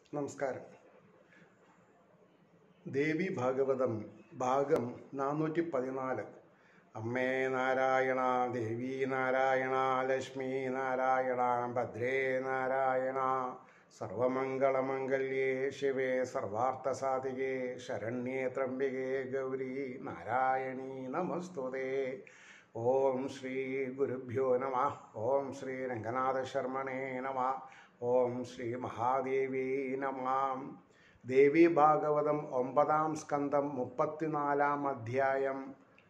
നമസ്കാരം ദേവി ഭാഗവതം ഭാഗം നാനൂറ്റി പതിനാല് അമ്മേ നാരായണ ദേവി നാരായണ ലക്ഷ്മി നാരായണ ഭദ്രേ നാരായണ സർവമംഗളമംഗല്യേ ശിവേ സർവാർത്ഥസാധികേ ശരണ്യേ ത്രംബികേ ഗൗരി നാരായണീ നമസ്തുതേ ഓം ശ്രീ ഗുരുഭ്യോ നമ ഓം ശ്രീ രംഗനാഥ ശർമ്മണേ നമ ഓം ശ്രീ മഹാദേവി നമാം ദേവി ഭാഗവതം ഒമ്പതാം സ്കന്ധം മുപ്പത്തിനാലാം അധ്യായം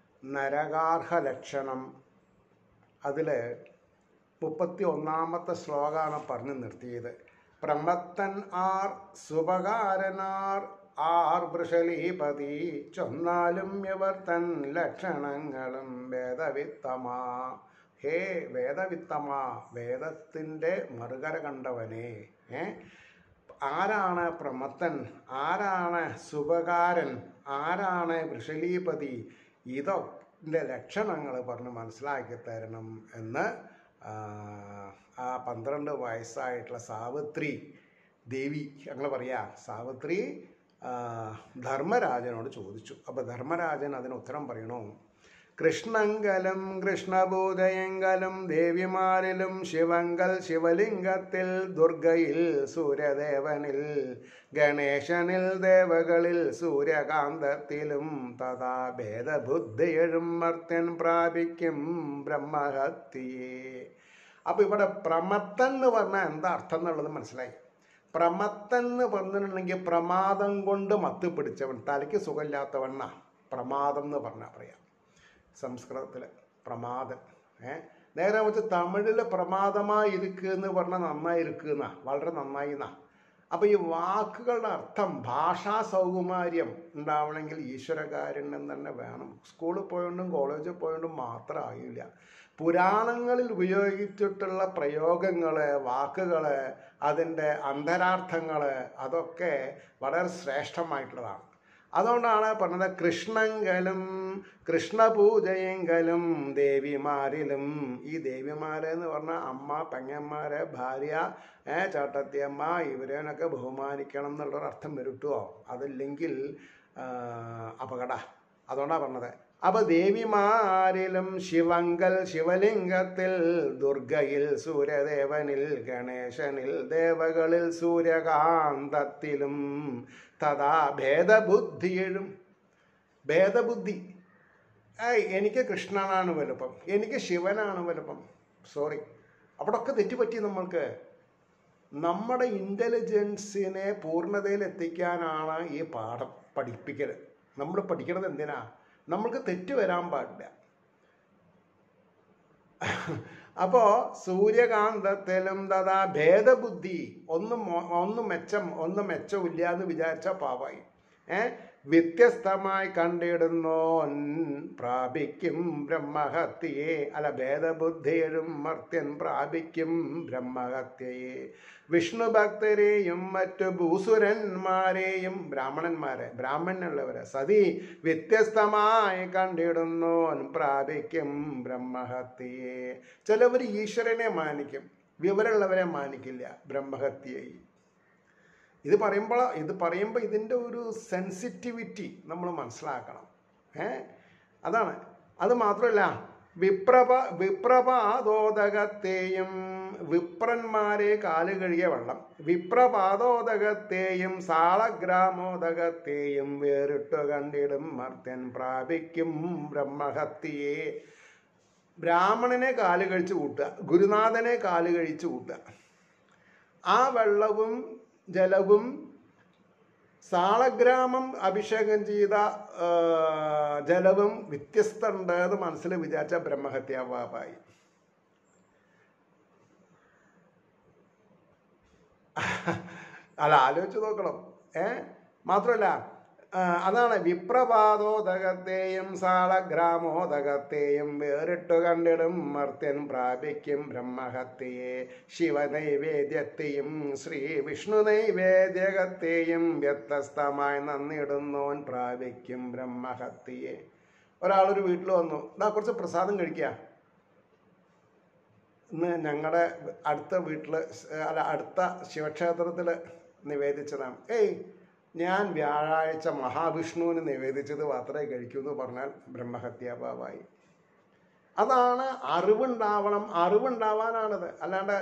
നരകാർഹ ലക്ഷണം അതിൽ മുപ്പത്തി ഒന്നാമത്തെ ശ്ലോകമാണ് പറഞ്ഞു നിർത്തിയത് പ്രമത്തൻ ആർ സുപകാരനാർ ആർ വൃഷലീപതി ചൊന്നാലും ഇവർ തൻ ലക്ഷണങ്ങളും വേദവിത്തമാ ഹേ വേദവിത്തമാ വേദത്തിൻ്റെ മറുകര കണ്ടവനെ ഏ ആരാണ് പ്രമത്തൻ ആരാണ് സുപകാരൻ ആരാണ് വൃഷലീപതി ഇതൊക്കെ ലക്ഷണങ്ങൾ പറഞ്ഞ് മനസ്സിലാക്കി തരണം എന്ന് ആ, ആ പന്ത്രണ്ട് വയസ്സായിട്ടുള്ള സാവിത്രി ദേവി ഞങ്ങൾ പറയാ സാവിത്രി ആ, ധർമ്മരാജനോട് ചോദിച്ചു അപ്പോൾ ധർമ്മരാജൻ അതിന് ഉത്തരം പറയണു കൃഷ്ണങ്കലും കൃഷ്ണഭൂതയങ്കലും ദേവിമാരിലും ശിവങ്കൽ ശിവലിംഗത്തിൽ ദുർഗയിൽ സൂര്യദേവനിൽ ഗണേശനിൽ ദേവകളിൽ സൂര്യകാന്തത്തിലും തഥാ ഭേദബുദ്ധിയഴും മർത്യൻ പ്രാപിക്കും ബ്രഹ്മഹത്യേ അപ്പോൾ ഇവിടെ പ്രമത്തൻ എന്ന് പറഞ്ഞാൽ എന്താ അർത്ഥം എന്നുള്ളത് മനസ്സിലായി പ്രമത്തൻ എന്ന് പറഞ്ഞിട്ടുണ്ടെങ്കിൽ പ്രമാദം കൊണ്ട് മത്ത് പിടിച്ചവൻ തലയ്ക്ക് സുഖമില്ലാത്തവണ്ണ പ്രമാദം എന്ന് പറഞ്ഞാൽ പറയാം സംസ്കൃതത്തിൽ പ്രമാദം ഏ നേരെ വെച്ച് തമിഴിൽ പ്രമാദമായി ഇരിക്കുക എന്ന് പറഞ്ഞാൽ നന്നായി ഇരിക്കുക എന്നാ വളരെ നന്നായി എന്നാ അപ്പോൾ ഈ വാക്കുകളുടെ അർത്ഥം ഭാഷാ സൗകുമാര്യം ഉണ്ടാവണമെങ്കിൽ ഈശ്വരകാരുണ്യം തന്നെ വേണം സ്കൂളിൽ പോയോണ്ടും കോളേജിൽ പോയോണ്ടും മാത്രം ആയില്ല പുരാണങ്ങളിൽ ഉപയോഗിച്ചിട്ടുള്ള പ്രയോഗങ്ങൾ വാക്കുകൾ അതിൻ്റെ അന്തരാർത്ഥങ്ങൾ അതൊക്കെ വളരെ ശ്രേഷ്ഠമായിട്ടുള്ളതാണ് അതുകൊണ്ടാണ് പറഞ്ഞത് കൃഷ്ണങ്കലും കൃഷ്ണപൂജയെങ്കലും ദേവിമാരിലും ഈ ദേവിമാരെന്ന് പറഞ്ഞാൽ അമ്മ പെങ്ങന്മാരെ ഭാര്യ ഏ ചേട്ടത്തിയമ്മ ഇവരെയൊക്കെ ബഹുമാനിക്കണം എന്നുള്ളൊരു അർത്ഥം വരുട്ടോ അതില്ലെങ്കിൽ ആ, അപകട അതുകൊണ്ടാണ് പറഞ്ഞത് അപ്പൊ ദേവിമാരിലും ശിവങ്കൽ ശിവലിംഗത്തിൽ ദുർഗയിൽ സൂര്യദേവനിൽ ഗണേശനിൽ ദേവകളിൽ സൂര്യകാന്തത്തിലും തഥാ ഭേദബുദ്ധിയിലും ഭേദബുദ്ധി ഏയ് എനിക്ക് കൃഷ്ണനാണ് വലുപ്പം എനിക്ക് ശിവനാണ് വലുപ്പം സോറി അവിടൊക്കെ തെറ്റുപറ്റി നമ്മൾക്ക് നമ്മുടെ ഇൻ്റലിജൻസിനെ പൂർണ്ണതയിൽ എത്തിക്കാനാണ് ഈ പാഠം പഠിപ്പിക്കൽ നമ്മൾ പഠിക്കണത് എന്തിനാ നമ്മൾക്ക് തെറ്റ് വരാൻ പാടില്ല അപ്പോൾ സൂര്യകാന്തത്തിലും തഥാ ഭേദബുദ്ധി ഒന്ന് മോ- ഒന്ന് മെച്ചം ഒന്ന് മെച്ചമില്ല എന്ന് വിചാരിച്ച പാവായി ഏ വ്യത്യസ്തമായി കണ്ടിടുന്നോൻ പ്രാപിക്കും ബ്രഹ്മഹത്യയെ അല്ല ഭേദബുദ്ധിയും മർത്യൻ പ്രാപിക്കും ബ്രഹ്മഹത്യയെ വിഷ്ണു ഭക്തരെയും മറ്റു ഭൂസുരന്മാരെയും ബ്രാഹ്മണന്മാരെ ബ്രാഹ്മണനുള്ളവരെ സതി വ്യത്യസ്തമായി കണ്ടിടുന്നോൻ പ്രാപിക്കും ബ്രഹ്മഹത്യയെ ചിലവർ ഈശ്വരനെ മാനിക്കും വിവരമുള്ളവരെ മാനിക്കില്ല ബ്രഹ്മഹത്യയെ ഇത് പറയുമ്പോൾ ഇത് പറയുമ്പോൾ ഇതിൻ്റെ ഒരു സെൻസിറ്റിവിറ്റി നമ്മൾ മനസ്സിലാക്കണം ഏ അതാണ് അത് മാത്രമല്ല വിപ്രഭ വിപ്രപാദോദകത്തെയും വിപ്രന്മാരെ കാല് കഴുകിയ വെള്ളം വിപ്രപാദോദകത്തെയും സാളഗ്രാമോദകത്തെയും വേറിട്ടു കണ്ടിടും മർത്യൻ പ്രാപിക്കും ബ്രഹ്മഹത്യയെ ബ്രാഹ്മണനെ കാല് കഴിച്ച് കൂട്ടുക ഗുരുനാഥനെ കാല് കഴിച്ച് കൂട്ടുക ആ വെള്ളവും ജലവും സാളഗ്രാമം അഭിഷേകം ചെയ്ത ആ, ജലവും വ്യത്യസ്തമുണ്ട് എന്ന് മനസ്സിൽ വിചാരിച്ച ബ്രഹ്മഹത്യാപാപായി അല്ല ആലോചിച്ച് നോക്കണം ഏ മാത്രമല്ല ആ, അതാണ് വിപ്രപാദോദകത്തെയും സാളഗ്രാമോദകത്തെയും വേറിട്ടു കണ്ടിടും മർത്യൻ പ്രാപിക്കും ബ്രഹ്മഹത്യയെ ശിവനൈവേദ്യത്തെയും ശ്രീ വിഷ്ണു നൈവേദ്യകത്തെയും വ്യത്യസ്തമായി നന്നിടുന്നോൻ പ്രാപിക്കും ബ്രഹ്മഹത്യയെ ഒരാളൊരു വീട്ടിൽ വന്നു ഇതാ കുറച്ച് പ്രസാദം കഴിക്കുക ഇന്ന് ഞങ്ങളുടെ അടുത്ത വീട്ടിൽ അല്ല അടുത്ത ശിവക്ഷേത്രത്തിൽ നിവേദിച്ചതാണ് ഏയ് ഞാൻ വ്യാഴാഴ്ച മഹാവിഷ്ണുവിന് നിവേദിച്ചത് മാത്രമേ കഴിക്കൂ എന്ന് പറഞ്ഞാൽ ബ്രഹ്മഹത്യാഭാവായി അതാണ് അറിവുണ്ടാവണം അറിവുണ്ടാവാനാണത് അല്ലാണ്ട്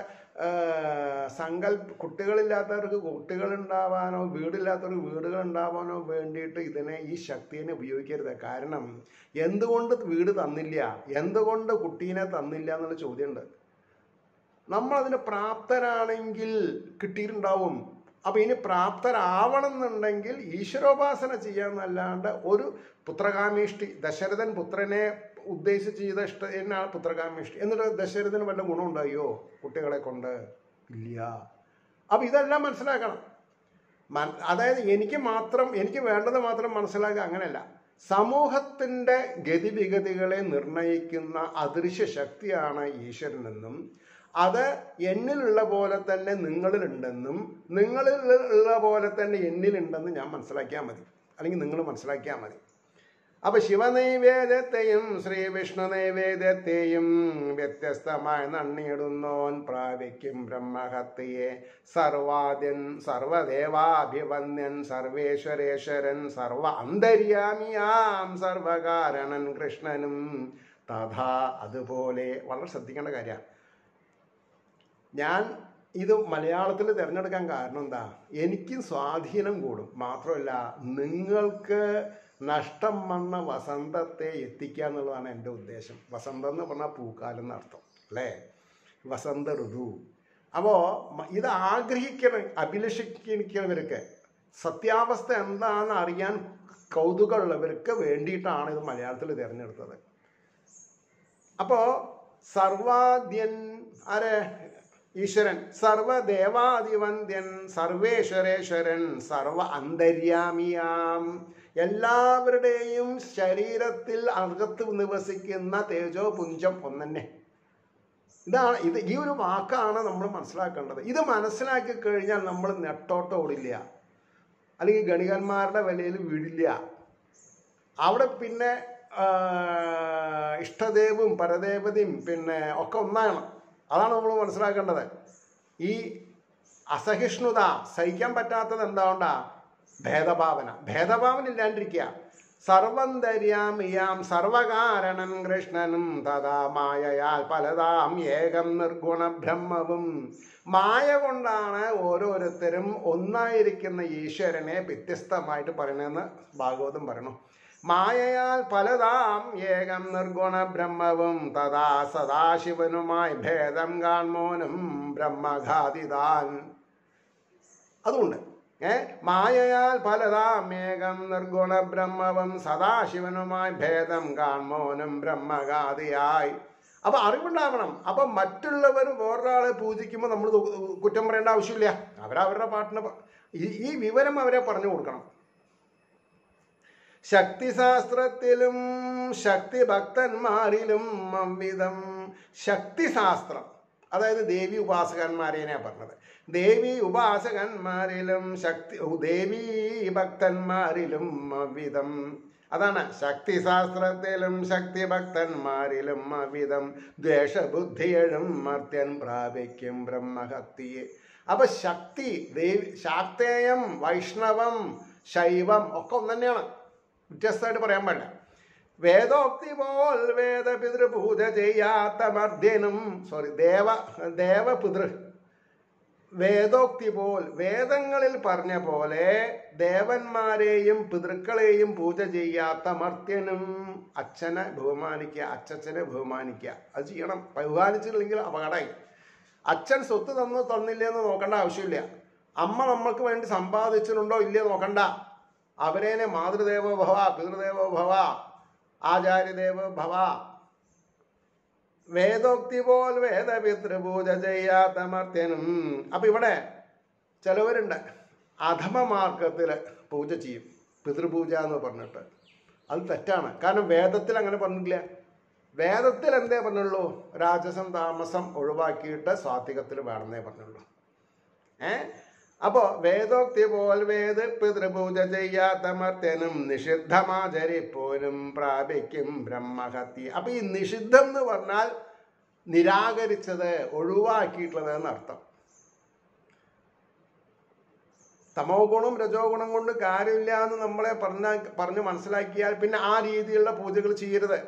സങ്കല്പ കുട്ടികളില്ലാത്തവർക്ക് കുട്ടികളുണ്ടാവാനോ വീടില്ലാത്തവർക്ക് വീടുകൾ ഉണ്ടാവാനോ വേണ്ടിയിട്ട് ഇതിനെ ഈ ശക്തിനെ ഉപയോഗിക്കരുത് കാരണം എന്തുകൊണ്ട് വീട് തന്നില്ല എന്തുകൊണ്ട് കുട്ടീനെ തന്നില്ല എന്നുള്ള ചോദ്യമുണ്ട് നമ്മളതിന് പ്രാപ്തരാണെങ്കിൽ കിട്ടിയിട്ടുണ്ടാവും അപ്പം ഇനി പ്രാപ്തരാവണം എന്നുണ്ടെങ്കിൽ ഈശ്വരോപാസന ചെയ്യാന്നല്ലാണ്ട് ഒരു പുത്രകാമേഷ്ടി ദശരഥൻ പുത്രനെ ഉദ്ദേശിച്ച് ചെയ്ത ഇഷ്ട എന്നാണ് പുത്രകാമേഷ്ടി എന്നിട്ട് ദശരഥന് വല്ല ഗുണമുണ്ടായോ കുട്ടികളെ കൊണ്ട് ഇല്ല അപ്പം ഇതെല്ലാം മനസ്സിലാക്കണം മൻ- അതായത് എനിക്ക് മാത്രം എനിക്ക് വേണ്ടത് മാത്രം മനസ്സിലാക്കുക അങ്ങനെയല്ല സമൂഹത്തിൻ്റെ ഗതിവിഗതികളെ നിർണയിക്കുന്ന അദൃശ്യ ശക്തിയാണ് ഈശ്വരനെന്നും അത് എന്നിലുള്ള പോലെ തന്നെ നിങ്ങളിലുണ്ടെന്നും നിങ്ങളിൽ ഉള്ള പോലെ തന്നെ എന്നിലുണ്ടെന്ന് ഞാൻ മനസ്സിലാക്കിയാൽ മതി അല്ലെങ്കിൽ നിങ്ങൾ മനസ്സിലാക്കിയാൽ മതി അപ്പൊ ശിവനൈവേദ്യത്തെയും ശ്രീവിഷ്ണു നൈവേദ്യത്തെയും വ്യത്യസ്തമായി നണ്ണിയിടുന്നോൻ പ്രാപിക്കും ബ്രഹ്മഹത്യയെ സർവാദ്യൻ സർവദേവാഭിവന്യൻ സർവേശ്വരേശ്വരൻ സർവ അന്തര്യാമിയാം സർവകാരണൻ കൃഷ്ണനും തഥാ അതുപോലെ വളരെ ശ്രദ്ധിക്കേണ്ട കാര്യമാണ് ഞാൻ ഇത് മലയാളത്തിൽ തിരഞ്ഞെടുക്കാൻ കാരണം എന്താ എനിക്ക് സ്വാധീനം കൂടും മാത്രമല്ല നിങ്ങൾക്ക് നഷ്ടം വന്ന വസന്തത്തെ എത്തിക്കുക എന്നുള്ളതാണ് എൻ്റെ ഉദ്ദേശം വസന്തം എന്ന് പറഞ്ഞാൽ പൂക്കാലം എന്നർത്ഥം അല്ലേ വസന്ത ഋതു അപ്പോൾ ഇത് ആഗ്രഹിക്കണം അഭിലഷിക്കുന്നവർക്ക് സത്യാവസ്ഥ എന്താണെന്ന് അറിയാൻ കൗതുകമുള്ളവർക്ക് വേണ്ടിയിട്ടാണ് ഇത് മലയാളത്തിൽ തിരഞ്ഞെടുത്തത് അപ്പോ സർവാദ്യൻ ആരെ ഈശ്വരൻ സർവദേവാധിവന്ധ്യൻ സർവേശ്വരേശ്വരൻ സർവ അന്തര്യാമിയാം എല്ലാവരുടെയും ശരീരത്തിൽ അകത്ത് നിവസിക്കുന്ന തേജോപുഞ്ചം ഒന്നെ ഇതാണ് ഇത് ഈ ഒരു വാക്കാണ് നമ്മൾ മനസ്സിലാക്കേണ്ടത് ഇത് മനസ്സിലാക്കി കഴിഞ്ഞാൽ നമ്മൾ നെട്ടോട്ടം ഓടില്ല അല്ലെങ്കിൽ ഗണികന്മാരുടെ വിലയിൽ വീടില്ല അവിടെ പിന്നെ ആ, ഇഷ്ടദേവും പരദേവതയും പിന്നെ ഒക്കെ ഒന്നാണ് അതാണ് നമ്മൾ മനസ്സിലാക്കേണ്ടത് ഈ അസഹിഷ്ണുത സഹിക്കാൻ പറ്റാത്തത് എന്താണ്ടാ ഭേദഭാവന ഭേദഭാവന ഇല്ലാണ്ടിരിക്കുക സർവന്തര്യാമിയാം സർവകാരണൻ കൃഷ്ണനും തഥാ മായയാൽ പലതാം ഏകം നിർഗുണ ബ്രഹ്മവും മായ കൊണ്ടാണ് ഓരോരുത്തരും ഒന്നായിരിക്കുന്ന ഈശ്വരനെ വ്യത്യസ്തമായിട്ട് പറയണമെന്ന് ഭാഗവതം പറയണു മായയാൽ പലതാം ഏകം നിർഗുണ ബ്രഹ്മവും തഥാ സദാശിവനുമായി ഭേദം കാൺമോനും ബ്രഹ്മഘാതിതാൻ അതുകൊണ്ട് ഏ മായയാൽ പലതാം ഏകം നിർഗുണ ബ്രഹ്മവും സദാശിവനുമായി ഭേദം കാൺമോനും ബ്രഹ്മഘാതിയായി അപ്പൊ അറിവുണ്ടാവണം അപ്പൊ മറ്റുള്ളവർ വേറൊരാളെ പൂജിക്കുമ്പോൾ നമ്മൾ കുറ്റം പറയേണ്ട ആവശ്യമില്ല അവരവരുടെ പാട്ടിന് പ- ഈ ഈ വിവരം അവരെ പറഞ്ഞു കൊടുക്കണം ശക്തിശാസ്ത്രത്തിലും ശക്തി ഭക്തന്മാരിലും അവിധം ശക്തിശാസ്ത്രം അതായത് ദേവി ഉപാസകന്മാരെയാണ് പറഞ്ഞത് ദേവി ഉപാസകന്മാരിലും ശക്തി ദേവി ഭക്തന്മാരിലും അവിധം അതാണ് ശക്തിശാസ്ത്രത്തിലും ശക്തി ഭക്തന്മാരിലും അവിധം ദ്വേഷബുദ്ധിയഴും മർത്യൻ പ്രാപിക്കും ബ്രഹ്മഹത്തിയെ അപ്പൊ ശക്തി ദേവി ശാക്തേയം വൈഷ്ണവം ശൈവം ഒക്കെ ഒന്ന് തന്നെയാണ് വ്യത്യസ്തമായിട്ട് പറയാൻ പാടില്ല വേദോക്തി പോൽ വേദ പിതൃപൂജ ചെയ്യാത്ത മർദ്യനും സോറി ദേവ ദേവപിതൃ വേദോക്തി പോൽ വേദങ്ങളിൽ പറഞ്ഞ പോലെ ദേവന്മാരെയും പിതൃക്കളെയും പൂജ ചെയ്യാത്ത മർത്യനും അച്ഛനെ ബഹുമാനിക്കുക അച്ഛനെ ബഹുമാനിക്കുക അത് ചെയ്യണം ബഹുമാനിച്ചില്ലെങ്കിൽ അപകടമായി അച്ഛൻ സ്വത്ത് തന്നു തന്നില്ലെന്ന് നോക്കേണ്ട ആവശ്യമില്ല അമ്മ നമ്മൾക്ക് വേണ്ടി സമ്പാദിച്ചിട്ടുണ്ടോ ഇല്ലയോ നോക്കണ്ട അവരേനെ മാതൃദേവോ ഭവ പിതൃദേവോ ഭവ ആചാര്യദേവോ ഭവ വേദോക്തി പോൽ വേദപിതൃപൂജ ചെയ്യാത്ത മർത്യനും അപ്പൊ ഇവിടെ ചിലവരുണ്ട് അധമ മാർഗത്തിൽ പൂജ ചെയ്യും പിതൃപൂജ എന്ന് പറഞ്ഞിട്ട് അത് തെറ്റാണ് കാരണം വേദത്തിൽ അങ്ങനെ പറഞ്ഞില്ല വേദത്തിൽ എന്തേ പറഞ്ഞുള്ളൂ രാജസം താമസം ഒഴിവാക്കിയിട്ട് സ്വാത്വികത്തിൽ വേണമെന്നേ പറഞ്ഞുള്ളൂ ഏ അപ്പോ വേദോക്തി പോൽ വേദ പിതൃപൂജ ചെയ്യാത്ത മർത്യനും നിഷിദ്ധമാചരിപ്പോലും പ്രാപിക്കും ബ്രഹ്മഹത്യ അപ്പൊ ഈ നിഷിദ്ധം എന്ന് പറഞ്ഞാൽ നിരാകരിച്ചത് ഒഴിവാക്കിയിട്ടുള്ളത് എന്നർത്ഥം തമോ ഗുണം രജോ ഗുണം കൊണ്ട് കാര്യമില്ല എന്ന് നമ്മളെ പറഞ്ഞ പറഞ്ഞ് മനസ്സിലാക്കിയാൽ പിന്നെ ആ രീതിയിലുള്ള പൂജകൾ ചെയ്യരുത്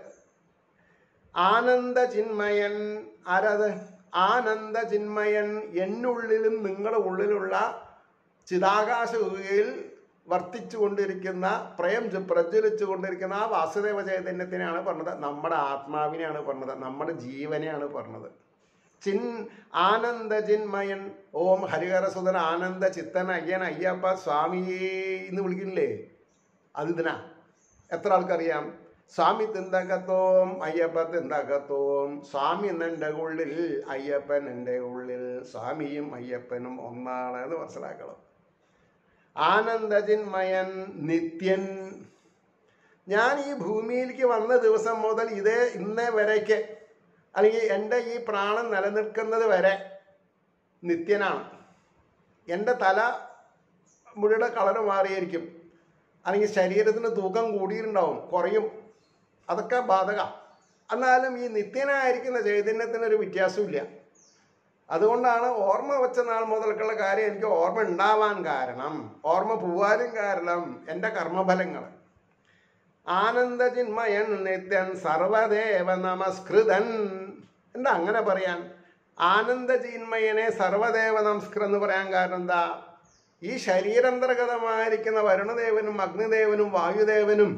ആനന്ദ ചിന്മയൻ ആരത് ആനന്ദ ചിന്മയൻ എന്നുള്ളിലും നിങ്ങളുടെ ഉള്ളിലുള്ള ചിതാകാശ ഗുഹയിൽ വർത്തിച്ചു കൊണ്ടിരിക്കുന്ന പ്രയം ജ- പ്രജ്വലിച്ചു കൊണ്ടിരിക്കുന്ന ആ വാസുദേവ ചൈതന്യത്തിനെയാണ് പറഞ്ഞത് നമ്മുടെ ആത്മാവിനെയാണ് പറഞ്ഞത് നമ്മുടെ ജീവനെയാണ് പറഞ്ഞത് ചിൻ ആനന്ദ ചിന്മയൻ ഓം ഹരിഹരസുതൻ ആനന്ദ ചിത്തൻ അയ്യൻ അയ്യപ്പ സ്വാമിയേ എന്ന് വിളിക്കില്ലേ അത് ഇതിനാ എത്ര ആൾക്കറിയാം സ്വാമി തിന്തകത്തോം അയ്യപ്പ തിന്തകത്തോം സ്വാമി എന്നെ ഉള്ളിൽ അയ്യപ്പൻ എൻ്റെ ഉള്ളിൽ സ്വാമിയും അയ്യപ്പനും ഒന്നാണ് എന്ന് മനസ്സിലാക്കണം ആനന്ദചിന്മയൻ നിത്യൻ ഞാൻ ഈ ഭൂമിയിലേക്ക് വന്ന ദിവസം മുതൽ ഇതേ ഇന്നേ വരയ്ക്ക് അല്ലെങ്കിൽ എൻ്റെ ഈ പ്രാണൻ നിലനിൽക്കുന്നത് വരെ നിത്യനാണ് എൻ്റെ തല മുടിയുടെ കളറ് മാറിയിരിക്കും അല്ലെങ്കിൽ ശരീരത്തിന് തൂക്കം കൂടിയിട്ടുണ്ടാവും കുറയും അതൊക്കെ ബാധക എന്നാലും ഈ നിത്യനായിരിക്കുന്ന ചൈതന്യത്തിന് ഒരു വ്യത്യാസമില്ല അതുകൊണ്ടാണ് ഓർമ്മ വെച്ച നാൾ മുതൽക്കുള്ള കാര്യം എനിക്ക് ഓർമ്മ ഉണ്ടാവാൻ കാരണം ഓർമ്മ പോവാനും കാരണം എൻ്റെ കർമ്മഫലങ്ങൾ ആനന്ദചിന്മയൻ നിത്യൻ സർവദേവ നമസ്കൃതൻ എന്താ അങ്ങനെ പറയാൻ ആനന്ദചിന്മയനെ സർവദേവ നമസ്കൃതം എന്ന് പറയാൻ കാരണം എന്താ ഈ ശരീരാന്തർഗതമായിരിക്കുന്ന വരുണദേവനും അഗ്നിദേവനും വായുദേവനും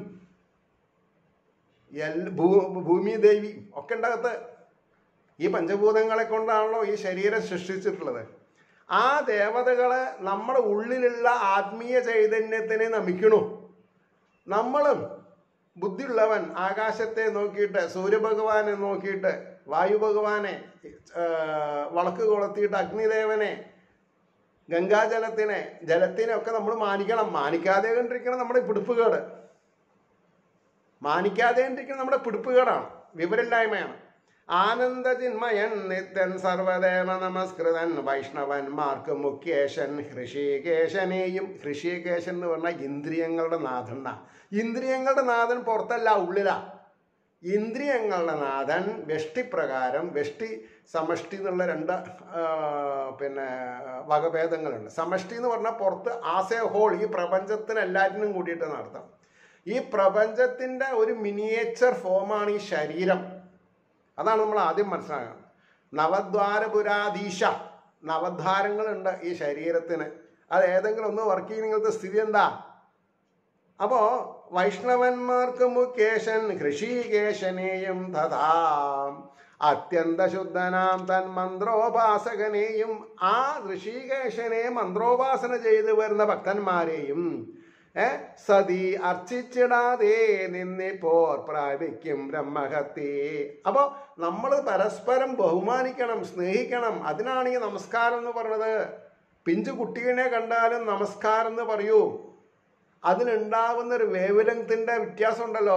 എൽ ഭൂ ഭൂമിദേവി ഒക്കെ ഉണ്ടകത്ത് ഈ പഞ്ചഭൂതങ്ങളെ കൊണ്ടാണല്ലോ ഈ ശരീരം സൃഷ്ടിച്ചിട്ടുള്ളത് ആ ദേവതകളെ നമ്മുടെ ഉള്ളിലുള്ള ആത്മീയ ചൈതന്യത്തിനെ നമിക്കണു നമ്മളും ബുദ്ധിയുള്ളവൻ ആകാശത്തെ നോക്കിയിട്ട് സൂര്യഭഗവാനെ നോക്കിയിട്ട് വായു ഭഗവാനെ ആ, വളക്ക് കൊളുത്തിയിട്ട് അഗ്നിദേവനെ ഗംഗാജലത്തിനെ ജലത്തിനെ ഒക്കെ നമ്മൾ മാനിക്കണം മാനിക്കാതെ കണ്ടിരിക്കണം നമ്മുടെ പിടിപ്പുകേട് മാനിക്കാതെ കണ്ടിരിക്കണം നമ്മുടെ പിടിപ്പുകേടാണ് വിവരമില്ലായ്മയാണ് ആനന്ദചിന്മയൻ നിത്യൻ സർവദേവ നമസ്കൃതൻ വൈഷ്ണവന്മാർക്ക് മുഖ്യേശൻ ഹൃഷികേശനെയും ഹൃഷികേശൻ എന്ന് പറഞ്ഞാൽ ഇന്ദ്രിയങ്ങളുടെ നാഥൻ ഇന്ദ്രിയങ്ങളുടെ നാഥൻ പുറത്തല്ല ഉള്ളിലാ ഇന്ദ്രിയങ്ങളുടെ നാഥൻ വെഷ്ടിപ്രകാരം വെഷ്ടി സമഷ്ടി എന്നുള്ള രണ്ട് ആ, പിന്നെ വകഭേദങ്ങളുണ്ട് സമഷ്ടി എന്ന് പറഞ്ഞാൽ പുറത്ത് ആസ് എ ഹോൾ ഈ പ്രപഞ്ചത്തിന് എല്ലാറ്റിനും കൂടിയിട്ട് നടത്താം ഈ പ്രപഞ്ചത്തിൻ്റെ ഒരു മിനിയേച്ചർ ഫോമാണ് ഈ ശരീരം അതാണ് നമ്മൾ ആദ്യം മനസ്സിലാക്കണം നവദ്വാരപുരാധീശ നവദ്വാരങ്ങളുണ്ട് ഈ ശരീരത്തിന് അത് ഏതെങ്കിലും ഒന്ന് വർക്ക് ചെയ്യുന്ന സ്ഥിതി എന്താ അപ്പോ വൈഷ്ണവന്മാർക്ക് മുഖേശൻ ഹൃഷികേശനെയും തഥാം അത്യന്ത ശുദ്ധനാം തൻ മന്ത്രോപാസകനെയും ആ ഋഷികേശനെ മന്ത്രോപാസന ചെയ്തു വരുന്ന ഭക്തന്മാരെയും ഏ സതി അർച്ചിച്ചിടാതെ നിന്നിപ്പോർ പ്രാപിക്കും ബ്രഹ്മഹത്തി അപ്പോൾ നമ്മൾ പരസ്പരം ബഹുമാനിക്കണം സ്നേഹിക്കണം അതിനാണ് ഈ നമസ്കാരം എന്ന് പറഞ്ഞത് പിഞ്ചു കുട്ടീനെ കണ്ടാലും നമസ്കാരം എന്ന് പറയൂ അതിനുണ്ടാവുന്ന ഒരു വേവലങ്തിൻ്റെ വ്യത്യാസം ഉണ്ടല്ലോ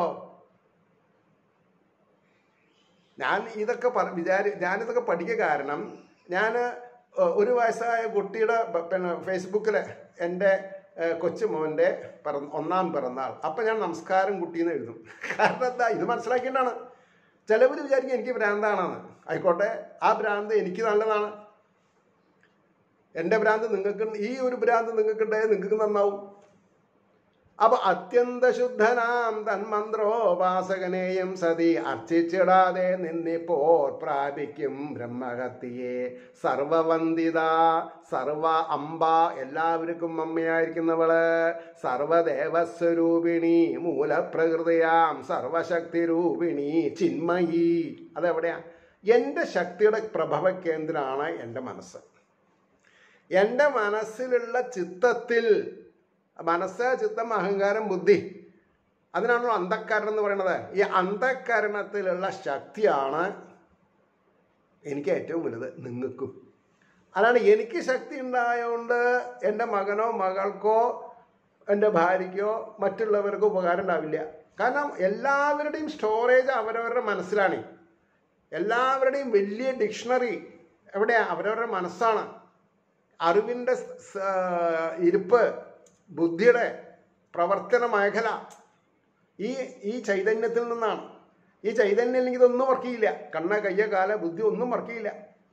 ഞാൻ ഇതൊക്കെ പറ വിചാരി ഞാനിതൊക്കെ പഠിക്കുക കാരണം ഞാൻ ഒരു വയസ്സായ കുട്ടിയുടെ ബ- പിന്നെ ഫേസ്ബുക്കിൽ എൻ്റെ ഏഹ്, കൊച്ചുമോൻ്റെ പിറ ഒന്നാം പിറന്നാൾ അപ്പം ഞാൻ നമസ്കാരം കുട്ടീന്ന് എഴുതും കാരണം എന്താ ഇത് മനസ്സിലാക്കിയിട്ടാണ് ചിലവർ വിചാരിക്കും എനിക്ക് ഭ്രാന്താണെന്ന് ആയിക്കോട്ടെ ആ ഭ്രാന്ത് എനിക്ക് നല്ലതാണ് എൻ്റെ ഭ്രാന്ത് നിങ്ങൾക്ക് ഈ ഒരു ഭ്രാന്ത് നിങ്ങൾക്കുണ്ടായാൽ നിങ്ങൾക്ക് നന്നാവും അപ്പൊ അത്യന്ത ശുദ്ധനാം തന്മന്ത്രോപാസകനെയും സതി അർച്ചിച്ചിടാതെ നിന്നിപ്പോൾ പ്രാപിക്കും ബ്രഹ്മഹത്തിയെ സർവവന്ദിത സർവ അമ്പ എല്ലാവർക്കും അമ്മയായിരിക്കുന്നവള് സർവദേവസ്വരൂപിണി മൂലപ്രകൃതിയാം സർവശക്തി രൂപിണി ചിന്മയി അതെവിടെയാ എൻ്റെ ശക്തിയുടെ പ്രഭവ കേന്ദ്രമാണ് എൻ്റെ മനസ്സ് എൻ്റെ മനസ്സിലുള്ള ചിത്തത്തിൽ മനസ്സ് ചിത്തം അഹങ്കാരം ബുദ്ധി അതിനാണല്ലോ അന്ധക്കരണം എന്ന് പറയുന്നത് ഈ അന്ധക്കരണത്തിലുള്ള ശക്തിയാണ് എനിക്ക് ഏറ്റവും വലുത് നിങ്ങൾക്കും അതാണ് എനിക്ക് ശക്തി ഉണ്ടായതുകൊണ്ട് എൻ്റെ മകനോ മകൾക്കോ എൻ്റെ ഭാര്യയ്ക്കോ മറ്റുള്ളവർക്കോ ഉപകാരം ഉണ്ടാവില്ല കാരണം എല്ലാവരുടെയും സ്റ്റോറേജ് അവരവരുടെ മനസ്സിലാണ് എല്ലാവരുടെയും വലിയ ഡിക്ഷണറി എവിടെയാ അവരവരുടെ മനസ്സാണ് അറിവിൻ്റെ സ- ഇരിപ്പ് ബുദ്ധിയുടെ പ്രവർത്തന മേഖല ഈ ഈ ചൈതന്യത്തിൽ നിന്നാണ് ഈ ചൈതന്യം ഇല്ലെങ്കിൽ ഇതൊന്നും വർക്ക് ചെയ്യില്ല കണ്ണ കയ്യ കാല ബുദ്ധി ഒന്നും വർക്ക് ചെയ്യില്ല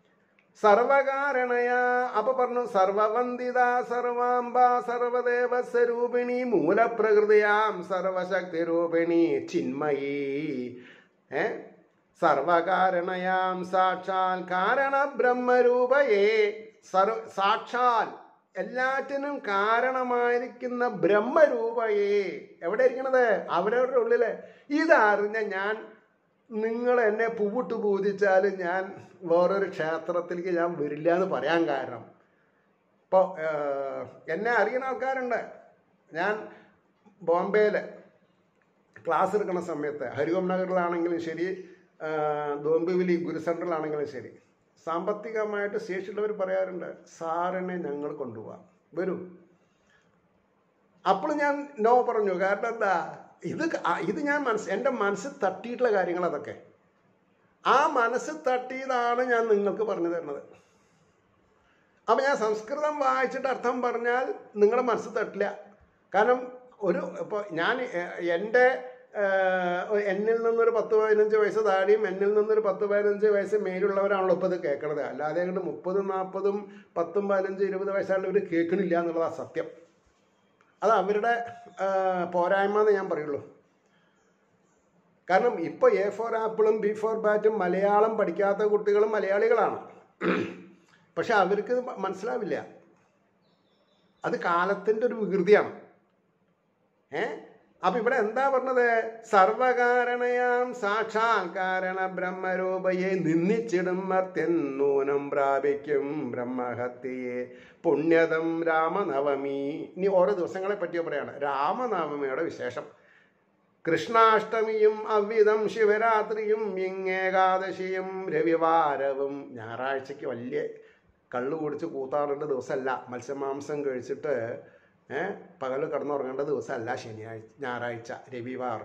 സർവകാരണയ അപ്പൊ പറഞ്ഞു സർവവന്ദിത സർവാംബ സർവദേവ സ്വരൂപിണി മൂലപ്രകൃതിയാം സർവശക്തി രൂപിണി ചിന്മയി ഏ സർവകാരണയാം സാക്ഷാൽ കാരണ ബ്രഹ്മരൂപയേ സർവ സാക്ഷാൽ എല്ലാറ്റിനും കാരണമായിരിക്കുന്ന ബ്രഹ്മരൂപയേ എവിടെ ഇരിക്കണത് അവരവരുടെ ഉള്ളില് ഇതറിഞ്ഞ ഞാൻ നിങ്ങൾ എന്നെ പൂവിട്ട് പൂജിച്ചാൽ ഞാൻ വേറൊരു ക്ഷേത്രത്തിലേക്ക് ഞാൻ വരില്ല എന്ന് പറയാൻ കാരണം ഇപ്പോൾ എന്നെ അറിയുന്ന ആൾക്കാരുണ്ട് ഞാൻ ബോംബെയിൽ ക്ലാസ് എടുക്കുന്ന സമയത്ത് ഹരിഓം നഗറിലാണെങ്കിലും ശരി ആ, ദോംബിവിലി ഗുരു സെൻറ്ററിലാണെങ്കിലും ശരി സാമ്പത്തികമായിട്ട് ശേഷിയുള്ളവർ പറയാറുണ്ട് സാറിനെ ഞങ്ങൾ കൊണ്ടുപോവാം വരൂ അപ്പോൾ ഞാൻ നോ പറഞ്ഞു കാരണം എന്താ ഇത് ക- ആ, ഇത് ഞാൻ മനസ്സ് എൻ്റെ മനസ്സിൽ തട്ടിയിട്ടുള്ള കാര്യങ്ങൾ അതൊക്കെ ആ മനസ്സ് തട്ടിയതാണ് ഞാൻ നിങ്ങൾക്ക് പറഞ്ഞു തരുന്നത് അപ്പം ഞാൻ സംസ്കൃതം വായിച്ചിട്ട് അർത്ഥം പറഞ്ഞാൽ നിങ്ങളുടെ മനസ്സ് തട്ടില്ല കാരണം ഒരു ഇപ്പോൾ ഞാൻ എ- എൻ്റെ ഏഹ്, എന്നിൽ നിന്നൊരു പത്ത് പതിനഞ്ച് വയസ്സ് താഴെയും എന്നിൽ നിന്നൊരു പത്ത് പതിനഞ്ച് വയസ്സ് മേലുള്ളവരാണല്ലോ ഇപ്പോൾ ഇത് കേൾക്കണത് അല്ലാതെ അങ്ങോട്ട് മുപ്പതും നാൽപ്പതും പത്തും പതിനഞ്ചും ഇരുപത് വയസ്സാണ് ഇവർ കേൾക്കണില്ല എന്നുള്ളതാണ് സത്യം അത് അവരുടെ ഏഹ്, പോരായ്മ എന്ന് ഞാൻ പറയുള്ളൂ കാരണം ഇപ്പോൾ എ ഫോർ ആപ്പിളും ബി ഫോർ ബാറ്റും മലയാളം പഠിക്കാത്ത കുട്ടികളും മലയാളികളാണ് പക്ഷെ അവർക്ക് ഇത് മനസ്സിലാവില്ല അത് കാലത്തിൻ്റെ ഒരു വികൃതിയാണ് ഏ അപ്പൊ ഇവിടെ എന്താ പറഞ്ഞത് സർവകാരണയാം സാക്ഷാൽ കാരണ ബ്രഹ്മരൂപയെ നിന്ദിച്ചിടും മർത്യൻ നൂനം പ്രാപിക്കും ബ്രഹ്മഹത്യയെ പുണ്യതം രാമനവമി ഇനി ഓരോ ദിവസങ്ങളെ പറ്റിയോ പറയാണ് രാമനവമിയുടെ വിശേഷം കൃഷ്ണാഷ്ടമിയും അവ്വിധം ശിവരാത്രിയും ഇങ്ങേകാദശിയും രവിവാരവും ഞായറാഴ്ചയ്ക്ക് വലിയ കള്ളു കുടിച്ച് കൂത്താടേണ്ട ദിവസമല്ല മത്സ്യമാംസം കഴിച്ചിട്ട് ഏഹ് പകൽ കിടന്നുറങ്ങേണ്ട ദിവസമല്ല ശനിയാഴ്ച ഞായറാഴ്ച രവിവാർ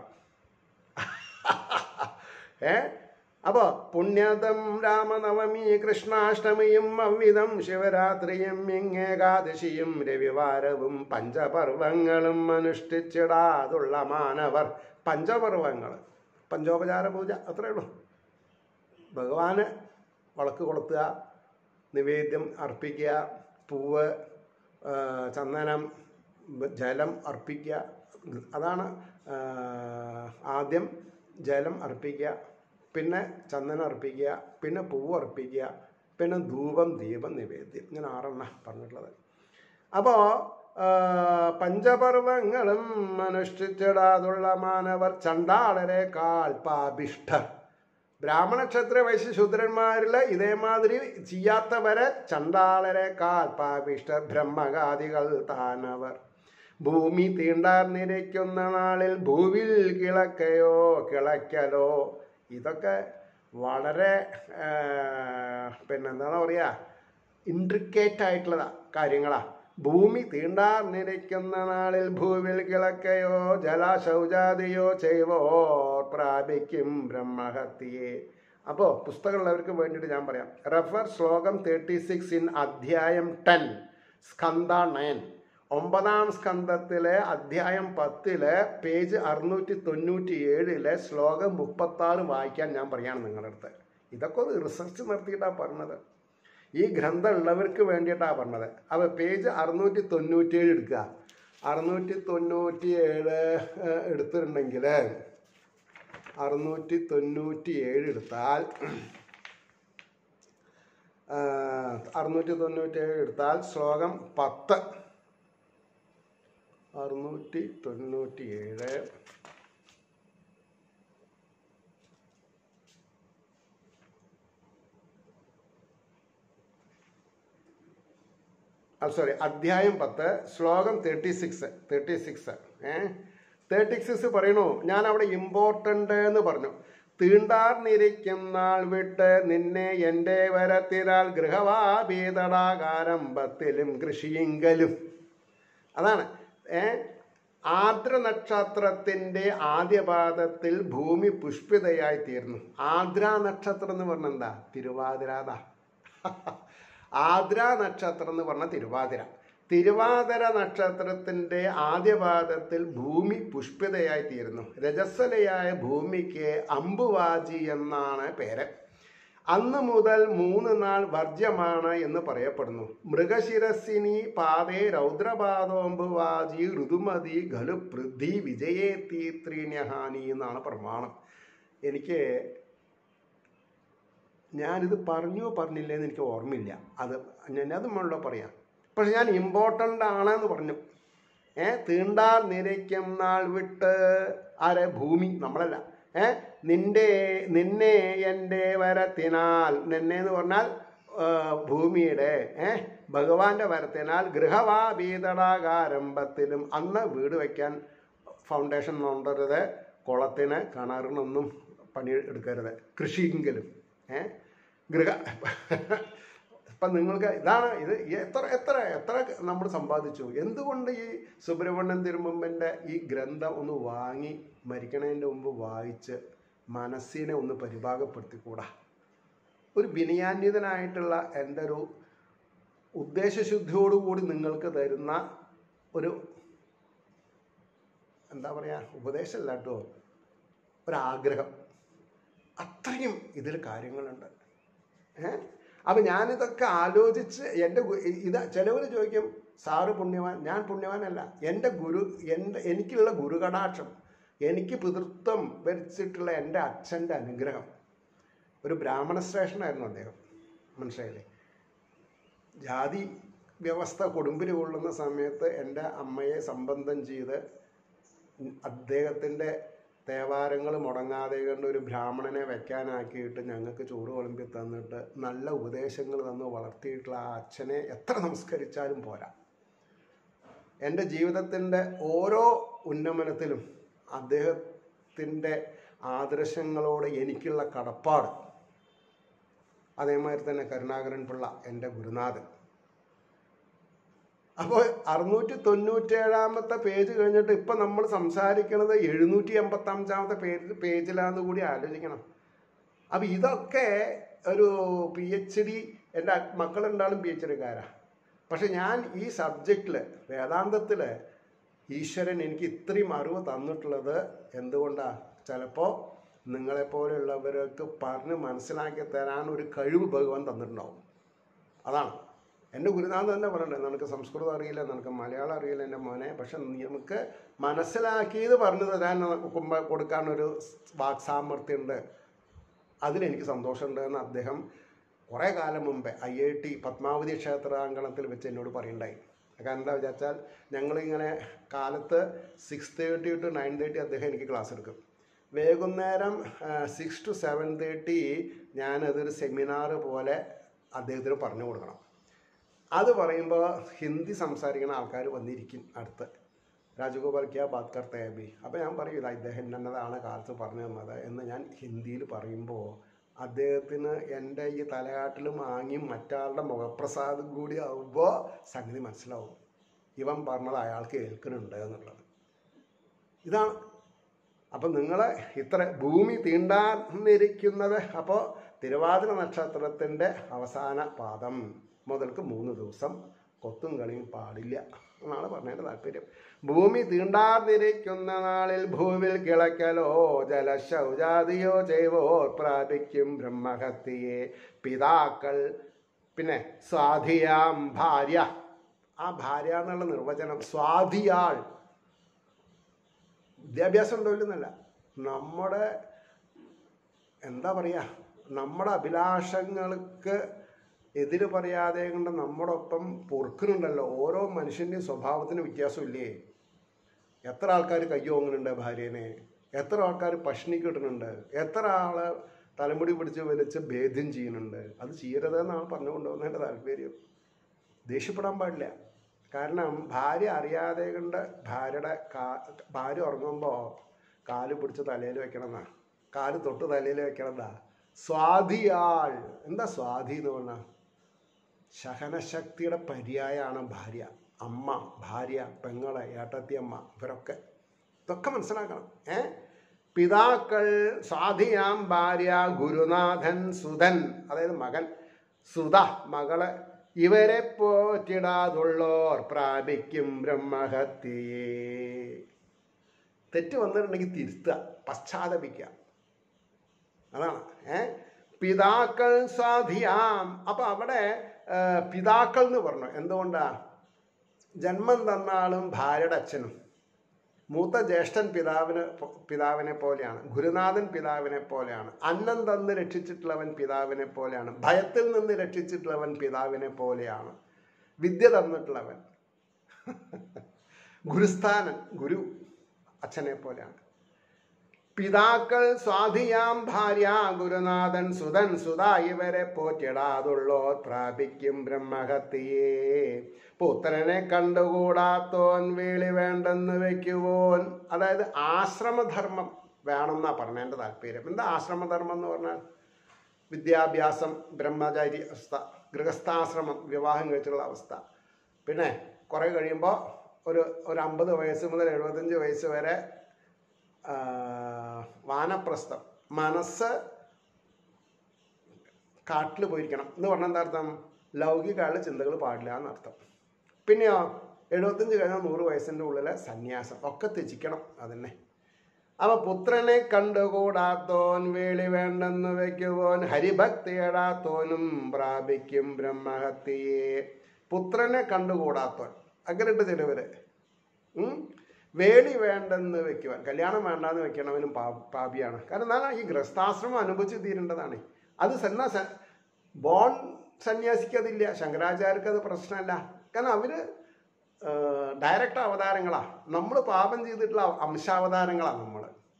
ഏ അപ്പോ പുണ്യതം രാമനവമി കൃഷ്ണാഷ്ടമിയും അവ്വിധം ശിവരാത്രിയും ഇങ്ങേകാദശിയും രവിവാരവും പഞ്ചപർവങ്ങളും അനുഷ്ഠിച്ചിടാതുള്ള മാനവർ പഞ്ചപർവങ്ങൾ പഞ്ചോപചാര പൂജ അത്രേ ഉള്ളൂ ഭഗവാന് വിളക്ക് കൊളുത്തുക നിവേദ്യം അർപ്പിക്കുക പൂവ് ആ, ചന്ദനം ബ- ജലം അർപ്പിക്കുക അതാണ് ആ, ആദ്യം ജലം അർപ്പിക്കുക പിന്നെ ചന്ദനം അർപ്പിക്കുക പിന്നെ പൂവ് അർപ്പിക്കുക പിന്നെ ധൂപം ദീപം നിവേദ്യം ഇങ്ങനെ ആറെണ്ണ പറഞ്ഞിട്ടുള്ളത് അപ്പോൾ പഞ്ചപർവങ്ങളും അനുഷ്ഠിച്ചിടാതുള്ള മാനവർ ചണ്ടാളരെ കാൽപാഭിഷ്ഠർ ബ്രാഹ്മണ ക്ഷത്രിയ വൈശ്യ ശൂദ്രന്മാരിൽ ഇതേമാതിരി ചെയ്യാത്തവരെ ചണ്ടാളരെ കാൽപാഭിഷ്ഠർ ബ്രഹ്മഗാദികൾ താനവർ ഭൂമി തീണ്ടാർന്നിരിക്കുന്ന നാളിൽ ഭൂവിൽ കിളക്കയോ കിളയ്ക്കലോ ഇതൊക്കെ വളരെ ആ, പിന്നെന്താണ് പറയുക ഇൻട്രിക്കേറ്റ് ആയിട്ടുള്ള കാര്യങ്ങളാ ഭൂമി തീണ്ടാർന്നിരിക്കുന്ന നാളിൽ ഭൂവിൽ കിളക്കയോ ജലശൗചാദിയോ ചെയ്വോ പ്രാപിക്കും ബ്രഹ്മഹത്യയെ അപ്പോൾ പുസ്തകമുള്ളവർക്ക് വേണ്ടിയിട്ട് ഞാൻ പറയാം റെഫർ ശ്ലോകം തേർട്ടി സിക്സ് ഇൻ അധ്യായം ടെൻ സ്കന്ദ നയൻ ഒമ്പതാം സ്കന്ധത്തിലെ അധ്യായം പത്തിലെ പേജ് അറുന്നൂറ്റി തൊണ്ണൂറ്റി ഏഴിലെ ശ്ലോകം മുപ്പത്തി ആറ് വായിക്കാൻ ഞാൻ പറയാണ് നിങ്ങളുടെ അടുത്ത് ഇതൊക്കെ ഒരു റിസർച്ച് നടത്തിയിട്ടാണ് പറഞ്ഞത് ഈ ഗ്രന്ഥം ഉള്ളവർക്ക് വേണ്ടിയിട്ടാണ് പറഞ്ഞത് അപ്പോൾ പേജ് അറുന്നൂറ്റി തൊണ്ണൂറ്റി ഏഴ് എടുക്കുക അറുന്നൂറ്റി തൊണ്ണൂറ്റി ഏഴ് എടുത്തിട്ടുണ്ടെങ്കിൽ അറുന്നൂറ്റി തൊണ്ണൂറ്റി ഏഴ് എടുത്താൽ ആ, അറുന്നൂറ്റി തൊണ്ണൂറ്റി ഏഴ് എടുത്താൽ ശ്ലോകം പത്ത് അറുന്നൂറ്റി തൊണ്ണൂറ്റി ഏഴ് സോറി അധ്യായം പത്ത് ശ്ലോകം തേർട്ടി സിക്സ് തേർട്ടി സിക്സ് ഏ തേർട്ടി സിക്സ് പറയണു ഞാൻ അവിടെ ഇമ്പോർട്ടൻ്റ് എന്ന് പറഞ്ഞു തീണ്ടാർന്നിരിക്കും നാൾ വിട്ട് നിന്നെ എൻ്റെ വരത്തിരാൽ ഗൃഹവാപീതടാകാരംഭത്തിലും കൃഷിയിങ്കലും അതാണ് ഏ ആദ്ര നക്ഷത്രത്തിൻ്റെ ആദ്യപാദത്തിൽ ഭൂമി പുഷ്പിതയായി തീർന്നു ആദ്ര നക്ഷത്രം എന്ന് പറഞ്ഞ എന്താ തിരുവാതിരാത ആദ്ര നക്ഷത്രം എന്ന് പറഞ്ഞ തിരുവാതിര തിരുവാതിര നക്ഷത്രത്തിൻ്റെ ആദ്യപാദത്തിൽ ഭൂമി പുഷ്പിതയായി തീരുന്നു രജസ്വലയായ ഭൂമിക്ക് അമ്പുവാജി എന്നാണ് പേര് അന്ന് മുതൽ മൂന്ന് നാൾ വർജ്യമാണ് എന്ന് പറയപ്പെടുന്നു മൃഗശിരസിനി പാതേ രൗദ്രപാദോംബുവാജി ഋതുമതി ഖലു പൃഥ്വി വിജയേത്തി ത്രീണ്യഹാനി എന്നാണ് പ്രമാണം എനിക്ക് ഞാനിത് പറഞ്ഞോ പറഞ്ഞില്ലേന്ന് എനിക്ക് ഓർമ്മയില്ല അത് ഞാൻ അത് മുകളിലോ പറയാം പക്ഷെ ഞാൻ ഇമ്പോർട്ടൻ്റ് ആണെന്ന് പറഞ്ഞു ഏ തീണ്ടാൽ നിരയ്ക്കും നാൾ വിട്ട് ആരെ ഭൂമി നമ്മളല്ല ഏ നിന്റെ നിന്നെ എൻ്റെ വരത്തിനാൽ നിന്നെ എന്ന് പറഞ്ഞാൽ ആ, ഭൂമിയുടെ ഏ ഭഗവാന്റെ വരത്തിനാൽ ഗൃഹവാഭീതടാകാരംഭത്തിലും അന്ന് വീട് വയ്ക്കാൻ ഫൗണ്ടേഷൻ നോണ്ടരുത് കുളത്തിന് കിണറിനൊന്നും പണി എടുക്കരുത് കൃഷിയെങ്കിലും ഏ ഗൃഹ ഇപ്പം നിങ്ങൾക്ക് ഇതാണ് ഇത് എത്ര എത്ര എത്ര നമ്മൾ സമ്പാദിച്ചു എന്തുകൊണ്ട് ഈ സുബ്രഹ്മണ്യൻ തിരുമുമ്പിൻ്റെ ഈ ഗ്രന്ഥം ഒന്ന് വാങ്ങി മരിക്കണതിൻ്റെ മുമ്പ് വായിച്ച് മനസ്സിനെ ഒന്ന് പരിഭാഗപ്പെടുത്തിക്കൂടാ ഒരു വിനയാന്വിതനായിട്ടുള്ള എൻ്റെ ഒരു ഉദ്ദേശശുദ്ധിയോടുകൂടി നിങ്ങൾക്ക് തരുന്ന ഒരു എന്താ പറയുക ഉപദേശമല്ല കേട്ടോ ഒരാഗ്രഹം അത്രയും ഇതിൽ കാര്യങ്ങളുണ്ട് ഏ അപ്പം ഞാനിതൊക്കെ ആലോചിച്ച് എൻ്റെ ഗു- ഇത് ചിലവർ ചോദിക്കും സാറ് പുണ്യവാൻ ഞാൻ പുണ്യവാനല്ല എൻ്റെ ഗുരു എൻ്റെ എനിക്കുള്ള ഗുരുകടാക്ഷം എനിക്ക് പിതൃത്വം വരിച്ചിട്ടുള്ള എൻ്റെ അച്ഛൻ്റെ അനുഗ്രഹം ഒരു ബ്രാഹ്മണ ശ്രേഷ്ഠനായിരുന്നു അദ്ദേഹം മനസ്സിലായില്ലേ ജാതി വ്യവസ്ഥ കൊടുമ്പിരി കൊള്ളുന്ന സമയത്ത് എൻ്റെ അമ്മയെ സംബന്ധം ചെയ്ത് അദ്ദേഹത്തിൻ്റെ തേവാരങ്ങൾ മുടങ്ങാതെ കണ്ട് ഒരു ബ്രാഹ്മണനെ വെക്കാനാക്കിയിട്ട് ഞങ്ങൾക്ക് ചോറ് വിളമ്പി തന്നിട്ട് നല്ല ഉപദേശങ്ങൾ തന്ന് വളർത്തിയിട്ടുള്ള ആ അച്ഛനെ എത്ര നമസ്കരിച്ചാലും പോരാ എൻ്റെ ജീവിതത്തിൻ്റെ ഓരോ ഉന്നമനത്തിലും അദ്ദേഹത്തിൻ്റെ ആദർശങ്ങളോട് എനിക്കുള്ള കടപ്പാട് അതേമാതിരി തന്നെ കരുണാകരൻ പിള്ള എൻ്റെ ഗുരുനാഥൻ അപ്പോൾ അറുന്നൂറ്റി തൊണ്ണൂറ്റേഴാമത്തെ പേജ് കഴിഞ്ഞിട്ട് ഇപ്പം നമ്മൾ സംസാരിക്കുന്നത് എഴുന്നൂറ്റി എൺപത്തി അഞ്ചാമത്തെ പേജ് പേജിലാന്ന് കൂടി ആലോചിക്കണം അപ്പം ഇതൊക്കെ ഒരു പി എച്ച് ഡി എൻ്റെ മക്കളുണ്ടാളും പി എച്ച് ഡിക്കാരാ പക്ഷെ ഞാൻ ഈ സബ്ജക്റ്റിൽ വേദാന്തത്തിൽ ഈശ്വരൻ എനിക്ക് ഇത്രയും അറിവ് തന്നിട്ടുള്ളത് എന്തുകൊണ്ടാണ് ചിലപ്പോൾ നിങ്ങളെപ്പോലെയുള്ളവർക്ക് പറഞ്ഞ് മനസ്സിലാക്കി തരാൻ ഒരു കഴിവ് ഭഗവാൻ തന്നിട്ടുണ്ടാവും അതാണ് എൻ്റെ ഗുരുനാഥൻ തന്നെ പറയണ്ടേ നിനക്ക് സംസ്കൃതം അറിയില്ല നിനക്ക് മലയാളം അറിയില്ല എൻ്റെ മോനെ പക്ഷെ നമുക്ക് മനസ്സിലാക്കിയത് പറഞ്ഞു തരാൻ നോക്കുമ്പോൾ കൊടുക്കാനൊരു വാക്സാമർത്ഥ്യമുണ്ട് അതിലെനിക്ക് സന്തോഷമുണ്ട് എന്ന് അദ്ദേഹം കുറേ കാലം മുമ്പേ ഐ ഐ ടി പത്മാവതി ക്ഷേത്രാങ്കണത്തിൽ വെച്ച് എന്നോട് പറയുണ്ടായി കാരണം എന്താ വിചാരിച്ചാൽ ഞങ്ങളിങ്ങനെ കാലത്ത് six thirty to nine thirty അദ്ദേഹം എനിക്ക് ക്ലാസ് എടുക്കും വൈകുന്നേരം സിക്സ് ടു സെവൻ തേർട്ടി ഞാനതൊരു സെമിനാർ പോലെ അദ്ദേഹത്തിന് പറഞ്ഞു കൊടുക്കണം അത് പറയുമ്പോൾ ഹിന്ദി സംസാരിക്കുന്ന ആൾക്കാർ വന്നിരിക്കും അടുത്ത് രാജഗോപാൽ ക്യാ ബാത് കർത്തേ ബി അപ്പോൾ ഞാൻ പറയില്ല ഇദ്ദേഹം ഇന്നതാണ് കാലത്ത് പറഞ്ഞു തന്നത് എന്ന് ഞാൻ ഹിന്ദിയിൽ പറയുമ്പോൾ അദ്ദേഹത്തിന് എൻ്റെ ഈ തലയാട്ടിലും ആങ്ങിയും മറ്റാളുടെ മുഖപ്രസാദം കൂടി ആകുമ്പോൾ സംഗതി മനസ്സിലാവും ഇവൻ പറഞ്ഞത് അയാൾക്ക് കേൾക്കുന്നുണ്ട് എന്നുള്ളത് ഇതാണ് അപ്പം നിങ്ങൾ ഇത്ര ഭൂമി തീണ്ടാന്നിരിക്കുന്നത് അപ്പോൾ തിരുവാതിര നക്ഷത്രത്തിൻ്റെ അവസാന പാദം മുതൽക്ക് മൂന്ന് ദിവസം കൊത്തും കളിയും പാടില്ല എന്നാണ് പറഞ്ഞതിൻ്റെ താല്പര്യം ഭൂമി തീണ്ടാതിരിക്കുന്ന നാളിൽ ഭൂവിൽ കിളക്കലോ ജലശൗജാതിയോ ചെയ്വോ പ്രാപിക്കും ബ്രഹ്മഹത്യയെ പിതാക്കൾ പിന്നെ സ്വാധിയാം ഭാര്യ ആ ഭാര്യ എന്നുള്ള നിർവചനം സ്വാധിയാൾ വിദ്യാഭ്യാസം ഉണ്ടോ ഇല്ലെന്നല്ല നമ്മുടെ എന്താ പറയുക നമ്മുടെ അഭിലാഷങ്ങൾക്ക് എതിര് പറയാതെ കൊണ്ട് നമ്മുടെ ഒപ്പം പൊറുക്കുന്നുണ്ടല്ലോ ഓരോ മനുഷ്യൻ്റെയും സ്വഭാവത്തിന് വ്യത്യാസമില്ലേ എത്ര ആൾക്കാർ കയ്യോങ്ങുന്നുണ്ട് ഭാര്യനെ എത്ര ആൾക്കാർ പഷ്ണി കിട്ടുന്നുണ്ട് എത്ര ആള് തലമുടി പിടിച്ച് വലിച്ച് ഭേദ്യം ചെയ്യുന്നുണ്ട് അത് ചെയ്യരുതെന്നാണ് പറഞ്ഞു കൊണ്ടുപോകുന്നതിൻ്റെ താല്പര്യം ദേഷ്യപ്പെടാൻ പാടില്ല കാരണം ഭാര്യ അറിയാതെ കൊണ്ട് ഭാര്യയുടെ കാ ഭാര്യ ഉറങ്ങുമ്പോൾ കാല് പിടിച്ച് തലയിൽ വെക്കണമെന്നാ കാല് തൊട്ട് തലയിൽ വെക്കണമെന്നാ സ്വാധിയാൾ എന്താ സ്വാധി എന്ന് പറഞ്ഞാൽ സഹനശക്തിയുടെ പര്യായമാണ് ഭാര്യ അമ്മ ഭാര്യ പെങ്ങളെ ഏട്ടത്തിയമ്മ ഇവരൊക്കെ ഇതൊക്കെ മനസ്സിലാക്കണം ഏ പിതാക്കൾ സ്വാധിയാം ഭാര്യ ഗുരുനാഥൻ സുധൻ അതായത് മകൻ സുധ മകളെ ഇവരെ പോറ്റിടാതുള്ളോർ പ്രാപിക്കും ബ്രഹ്മഹത്യയെ തെറ്റ് വന്നിട്ടുണ്ടെങ്കിൽ തിരുത്തുക പശ്ചാത്തപിക്കുക അതാണ് ഏ പിതാക്കൾ സ്വാധിയാം അപ്പൊ അവിടെ ആ, പിതാക്കൾ എന്ന് പറഞ്ഞു എന്തുകൊണ്ടാ ജന്മം തന്ന ആളും ഭാര്യയുടെ അച്ഛനും മൂത്ത ജ്യേഷ്ഠൻ പിതാവിന് പോ- പിതാവിനെ പോലെയാണ് ഗുരുനാഥൻ പിതാവിനെ പോലെയാണ് അന്നം തന്ന് രക്ഷിച്ചിട്ടുള്ളവൻ പിതാവിനെ പോലെയാണ് ഭയത്തിൽ നിന്ന് രക്ഷിച്ചിട്ടുള്ളവൻ പിതാവിനെ പോലെയാണ് വിദ്യ തന്നിട്ടുള്ളവൻ ഗുരുസ്ഥാനൻ ഗുരു അച്ഛനെ പോലെയാണ് പിതാക്കൾ സ്വാധിയാം ഭാര്യ ഗുരുനാഥൻ സുതൻ സുത ഇവരെ പോറ്റിടാതുള്ളോ പ്രാപിക്കും ബ്രഹ്മഹത്തിയെ പുത്രനെ കണ്ടുകൂടാത്തോൻ വേളി വേണ്ടെന്ന് വെക്കുവോൻ അതായത് ആശ്രമധർമ്മം വേണമെന്നാ പറഞ്ഞതിൻ്റെ താല്പര്യം എന്താ ആശ്രമധർമ്മം എന്ന് പറഞ്ഞാൽ വിദ്യാഭ്യാസം ബ്രഹ്മചാരി അവസ്ഥ ഗൃഹസ്ഥാശ്രമം വിവാഹം കഴിച്ചുള്ള അവസ്ഥ പിന്നെ കുറേ കഴിയുമ്പോൾ ഒരു ഒരു അമ്പത് വയസ്സ് മുതൽ എഴുപത്തഞ്ച് വയസ്സ് വരെ ആ, വാനപ്രസ്ഥം മനസ്സ് കാട്ടിൽ പോയിരിക്കണം എന്ന് പറഞ്ഞാൽ എന്താ അർത്ഥം ലൗകികമായുള്ള ചിന്തകൾ പാടില്ല എന്നർത്ഥം പിന്നെയോ എഴുപത്തഞ്ച് കഴിഞ്ഞാൽ നൂറ് വയസ്സിൻ്റെ ഉള്ളിലെ സന്യാസം ഒക്കെ ത്യജിക്കണം അതന്നെ അവ പുത്രനെ കണ്ടുകൂടാത്തോൻ വേളി വേണ്ടെന്ന് വെക്കുവോൻ ഹരിഭക്തിയടാത്തോനും പ്രാപിക്കും ബ്രഹ്മഹത്തിയെ പുത്രനെ കണ്ടുകൂടാത്തോൻ അങ്ങനെയുണ്ട് ചിലവര് ഉം? വേളി വേണ്ടെന്ന് വെക്കുവാൻ കല്യാണം വേണ്ടാന്ന് വെക്കണവനും പാ പാപിയാണ് കാരണം എന്താണ് ഈ ഗ്രസ്താശ്രമം അനുഭവിച്ച് തീരേണ്ടതാണ് അത് സന്ന സ- ബോൺ സന്യാസിക്കതില്ല ശങ്കരാചാര്യർക്ക് അത് പ്രശ്നമല്ല കാരണം അവര് ഡയറക്റ്റ് അവതാരങ്ങളാ നമ്മൾ പാപം ചെയ്തിട്ടുള്ള അംശാവതാരങ്ങളാണ് നമ്മൾ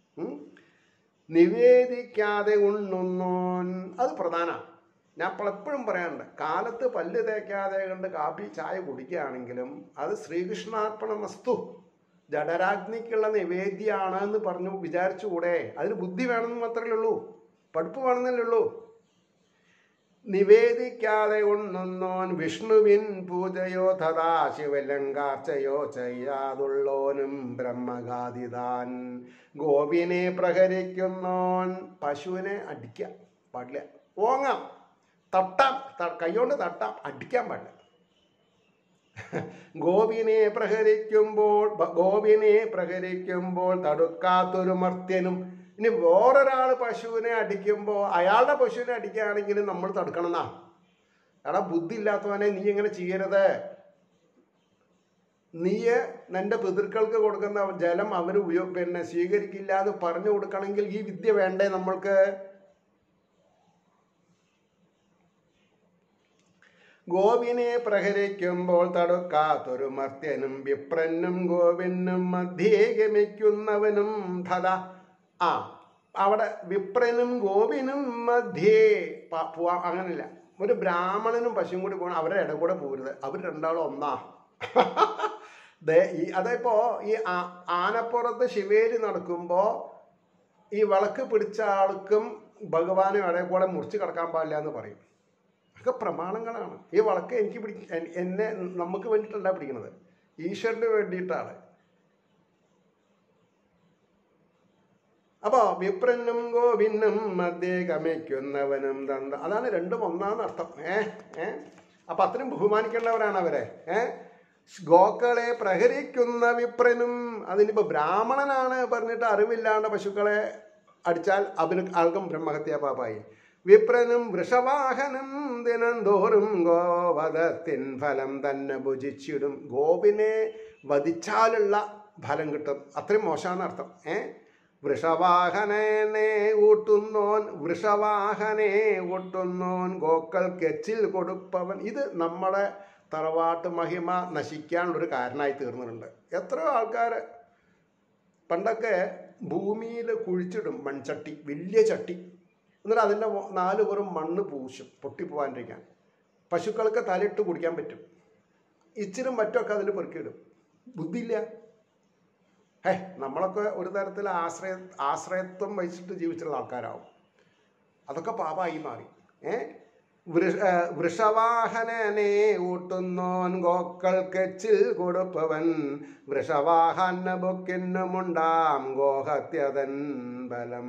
നിവേദിക്കാതെ ഉണ്ണുന്നോൻ അത് പ്രധാന ഞാൻ പലപ്പോഴും പറയാറുണ്ട് കാലത്ത് പല്ല് തേക്കാതെ കണ്ട് കാപ്പി ചായ കുടിക്കുകയാണെങ്കിലും അത് ശ്രീകൃഷ്ണാർപ്പണ വസ്തു ജഡരാഗ്നിക്കുള്ള നിവേദ്യമാണ് എന്ന് പറഞ്ഞു വിചാരിച്ചുകൂടെ അതിന് ബുദ്ധി വേണമെന്ന് മാത്രമേ ഉള്ളൂ പഠിപ്പ് വേണമെന്നല്ലേ ഉള്ളൂ നിവേദിക്കാതെ ഉണ്ണുന്നോൻ വിഷ്ണുവിൻ പൂജയോ തഥാ ശിവലങ്കാർച്ചയോ ചെയ്യാതുള്ളോനും ബ്രഹ്മഗാതിതാൻ ഗോവിനെ പ്രഹരിക്കുന്നോൻ പശുവിനെ അടിക്കാം പാടില്ല ഓങ്ങാം തട്ടാം ത- കൈകൊണ്ട് തട്ടാം അടിക്കാൻ പാടില്ല ഗോവിനെ പ്രഹരിക്കുമ്പോൾ ബ- ഗോവിനെ പ്രഹരിക്കുമ്പോൾ തടുക്കാത്തൊരു മർത്യനും ഇനി വേറൊരാൾ പശുവിനെ അടിക്കുമ്പോൾ അയാളുടെ പശുവിനെ അടിക്കുകയാണെങ്കിൽ നമ്മൾ തടുക്കണം എന്നാ എടാ ബുദ്ധി ഇല്ലാത്തവനെ നീ ഇങ്ങനെ ചെയ്യരുത് നീ നിന്റെ പിതൃക്കൾക്ക് കൊടുക്കുന്ന ജലം അവർ ഉപയോ പിന്നെ സ്വീകരിക്കില്ല എന്ന് പറഞ്ഞു കൊടുക്കണമെങ്കിൽ ഈ വിദ്യ വേണ്ടേ നമ്മൾക്ക് ഗോവിനെ പ്രഹരിക്കുമ്പോൾ തടുക്കാത്തൊരു മർത്യനും വിപ്രനും ഗോവിനും മധ്യേ ഗമിക്കുന്നവനും ധത ആ അവിടെ വിപ്രനും ഗോവിനും മധ്യേ പ- പോവാ അങ്ങനില്ല ഒരു ബ്രാഹ്മണനും പശുവും കൂടി പോകണം അവരുടെ ഇട കൂടെ പോകരുത് അവർ രണ്ടാളും ഒന്നാ ദേ ഈ അതിപ്പോ ഈ ആ- ആനപ്പുറത്ത് ശിവേരി നടക്കുമ്പോ ഈ വിളക്ക് പിടിച്ച ആൾക്കും ഭഗവാനും ഇടയിൽ കൂടെ മുറിച്ച് കിടക്കാൻ പാടില്ല എന്ന് പറയും ഒക്കെ പ്രമാണങ്ങളാണ് ഈ വിളക്ക് എനിക്ക് പിടി എൻ- എന്നെ നമുക്ക് വേണ്ടിയിട്ടല്ല പിടിക്കുന്നത് ഈശ്വരന് വേണ്ടിയിട്ടാണ് അപ്പോ വിപ്രനും ഗോവിനും മധ്യേ ഗമിക്കുന്നവനും തന്ത അതാണ് രണ്ടും ഒന്നാന്ന് അർത്ഥം ഏ ഏ അപ്പൊ അത്രയും ബഹുമാനിക്കേണ്ടവരാണ് അവരെ ഏ ഗോക്കളെ പ്രഹരിക്കുന്ന വിപ്രനും അതിനിപ്പോ ബ്രാഹ്മണനാണ് പറഞ്ഞിട്ട് അറിവില്ലാണ്ട് പശുക്കളെ അടിച്ചാൽ അവന് ആൾക്കും ബ്രഹ്മഹത്യാ പാപായി വിപ്രനും വൃഷവാഹനം ദിനംതോറും ഗോവധത്തിൻ ഫലം തന്നെ ഭുജിച്ചിടും ഗോവിനെ വധിച്ചാലുള്ള ഫലം കിട്ടും അത്രയും മോശമാണ് അർത്ഥം ഏ വൃഷവാഹനെ ഊട്ടുന്നോൻ വൃഷവാഹനെ ഊട്ടുന്നോൻ ഗോക്കൾ കെച്ചിൽ കൊടുപ്പവൻ ഇത് നമ്മുടെ തറവാട്ട് മഹിമ നശിക്കാനുള്ളൊരു കാരണമായി തീർന്നിട്ടുണ്ട് എത്രയോ ആൾക്കാർ പണ്ടൊക്കെ ഭൂമിയിൽ കുഴിച്ചിടും മൺചട്ടി വലിയ ചട്ടി എന്നിട്ട് അതിൻ്റെ മോ- നാല് പുറം മണ്ണ് പൂശും പൊട്ടിപ്പോവാണ്ടിരിക്കാൻ പശുക്കൾക്ക് തലയിട്ട് കുടിക്കാൻ പറ്റും ഇച്ചിരും മറ്റൊക്കെ അതിൽ പെറുക്കിയിടും ബുദ്ധിയില്ല ഹേ നമ്മളൊക്കെ ഒരു തരത്തിൽ ആശ്രയ ആശ്രയത്വം വഹിച്ചിട്ട് ജീവിച്ചിട്ടുള്ള ആൾക്കാരാവും അതൊക്കെ പാപമായി മാറി ഏ വൃഷ ഏ, വൃഷവാഹനനെ ഊട്ടുന്നോൻ ഗോക്കൾ കെച്ചിൽ കൊടുപ്പവൻ വൃഷവാഹന ബുക്കിന്നുമുണ്ടാം ഗോഹത്യതൻ ബലം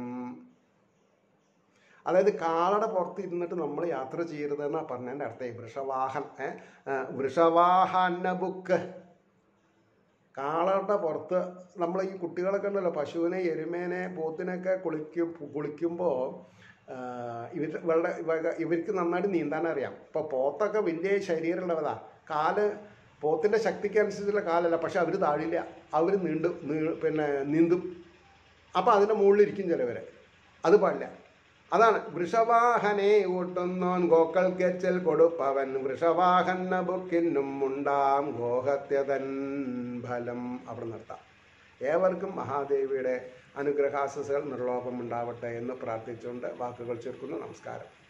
അതായത് കാളയുടെ പുറത്ത് ഇരുന്നിട്ട് നമ്മൾ യാത്ര ചെയ്യരുത് എന്നാ പറഞ്ഞതിൻ്റെ അർത്ഥം വൃഷവാഹൻ ഏ ഏ, വൃഷവാഹന ബുക്ക് കാളയുടെ പുറത്ത് നമ്മൾ ഈ കുട്ടികളൊക്കെ ഉണ്ടല്ലോ പശുവിനെ എരുമേനെ പോത്തിനെയൊക്കെ കുളിക്കും കുളിക്കുമ്പോൾ ഇവർ ഇവരുടെ ഇവ- ഇവർക്ക് നന്നായിട്ട് നീന്താൻ അറിയാം ഇപ്പോൾ പോത്തൊക്കെ വലിയ ശരീരമുള്ളതാ കാല് പോത്തിൻ്റെ ശക്തിക്ക് അനുസരിച്ചുള്ള കാലല്ല പക്ഷെ അവർ താഴില്ല അവർ നീണ്ടും നീ പിന്നെ നീന്തും അപ്പോൾ അതിൻ്റെ മുകളിലിരിക്കും ചിലവർ അത് പാടില്ല അതാണ് വൃഷവാഹനെ ഊട്ടുന്നോൻ ഗോക്കൾ കെച്ചൽ കൊടുപ്പവൻ വൃഷവാഹന ബുക്കിനും ഉണ്ടാം ഗോഹത്യതൻ ഫലം അവിടെ നിർത്താം ഏവർക്കും മഹാദേവിയുടെ അനുഗ്രഹാശസ്സുകൾ നിർലോഭം ഉണ്ടാവട്ടെ എന്ന് പ്രാർത്ഥിച്ചുകൊണ്ട് വാക്കുകൾ ചേർക്കുന്നു നമസ്കാരം